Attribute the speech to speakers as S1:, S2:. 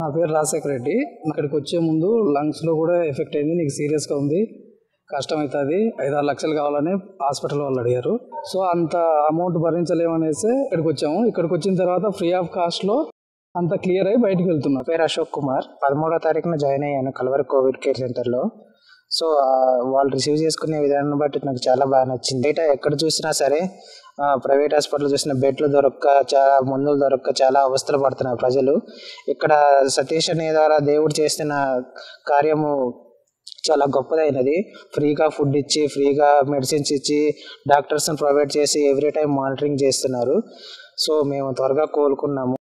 S1: నా పేరు రాజశేఖర రెడ్డి ఇక్కడికి వచ్చే ముందు లంగ్స్లో కూడా ఎఫెక్ట్ అయింది నీకు సీరియస్గా ఉంది కష్టం అవుతుంది ఐదారు లక్షలు కావాలని హాస్పిటల్ వాళ్ళు అడిగారు సో అంత అమౌంట్ భరించలేమనేసి ఇక్కడికి వచ్చాము ఇక్కడికి వచ్చిన తర్వాత ఫ్రీ ఆఫ్ కాస్ట్లో అంత క్లియర్ అయ్యి బయటికి వెళ్తున్నాం
S2: నా పేరు అశోక్ కుమార్ పదమూడో తారీఖున జాయిన్ అయ్యాను కలవరి కోవిడ్ కేర్ సెంటర్లో సో ఆ, వాళ్ళు రిసీవ్ చేసుకునే విధానం బట్టి నాకు చాలా బాగా నచ్చింది బయట ఎక్కడ చూసినా సరే ఆ, ప్రైవేట్ హాస్పిటల్ చూసిన బెడ్లు దొరక్క చాలా మందులు దొరక్క చాలా అవస్థలు పడుతున్నారు ప్రజలు ఇక్కడ సతీష్ అనే ద్వారా దేవుడు చేసిన కార్యము చాలా గొప్పదైనది ఫ్రీగా ఫుడ్ ఇచ్చి ఫ్రీగా మెడిసిన్స్ ఇచ్చి డాక్టర్స్ని ప్రొవైడ్ చేసి ఎవ్రీ టైం మానిటరింగ్ చేస్తున్నారు సో మేము త్వరగా కోలుకున్నాము